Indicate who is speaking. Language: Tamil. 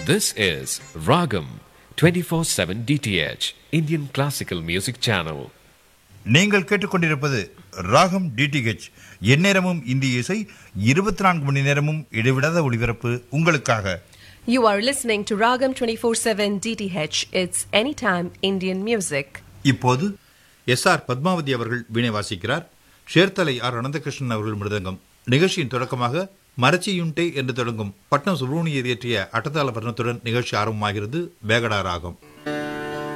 Speaker 1: This is Ragam 24/7 DTH Indian Classical Music Channel.
Speaker 2: நீங்கள் கேட்டுக்கொண்டிருப்பது ராகம் டிடிஹெச் எந்நேரமும் இந்திய இசை இருபத்தி நான்கு மணி நேரமும் இடைவிடாத ஒளிபரப்பு உங்களுக்காக
Speaker 3: You are listening to Ragam 24/7 DTH. It's anytime Indian music.
Speaker 2: இப்போது எஸ் ஆர் பத்மாவதி அவர்கள் வீணை வாசிக்கிறார் ஷேர்தலை ஆர் அனந்தகிருஷ்ணன் அவர்கள் மிருதங்கம் நிகழ்ச்சியின் தொடக்கமாக மரச்சியுண்டே என்று தொடங்கும் பட்னம் சுப்ரமணியர் இயற்றிய அட்டத்தாள பட்டணத்துடன் நிகழ்ச்சி ஆரம்பமாகிறது வேகடா ராகம்